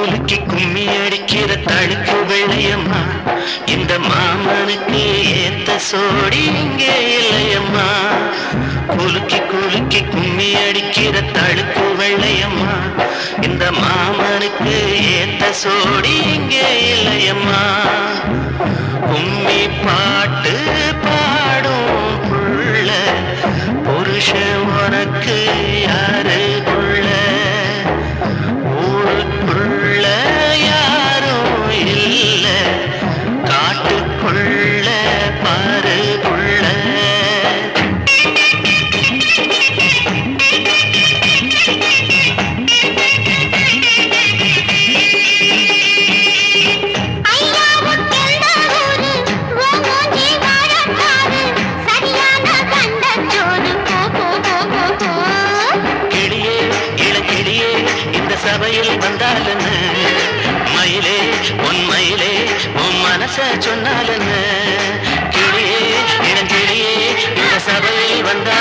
குலுக்கி கும்மி அடிக்கிற தழுக்கு வெள்ளையம்மா இந்த மாமனுக்கு ஏத்த சோடி இங்கே இல்லையம்மா குலுக்கி குலுக்கி கும்மி அடிக்கிற தழுக்கு வெள்ளையம்மா இந்த மாமனுக்கு ஏத்த சோடி இங்கே இல்லையம்மா கும்மி பாட்டு பாடும் புள்ள புருஷன் உனக்கு யாரு புள்ள ஊருக்குள்ள யாரும் இல்ல காட்டுக்குள்ள பாரு புள்ள ஐயாவுக்கெந்த ஊரு உன் மூஞ்சி வாழக்காரு சரியான கண்டச்சோறு போ போ போ போ போ கிளியே இளக்கிளியே இந்த சபையில் வந்தாலுன்னு மயிலே உன் மயிலே உன் மனச சொன்னாலுன்னு கிளியே இளங்கிளியே இந்த சபையில் வந்தாலுன்னு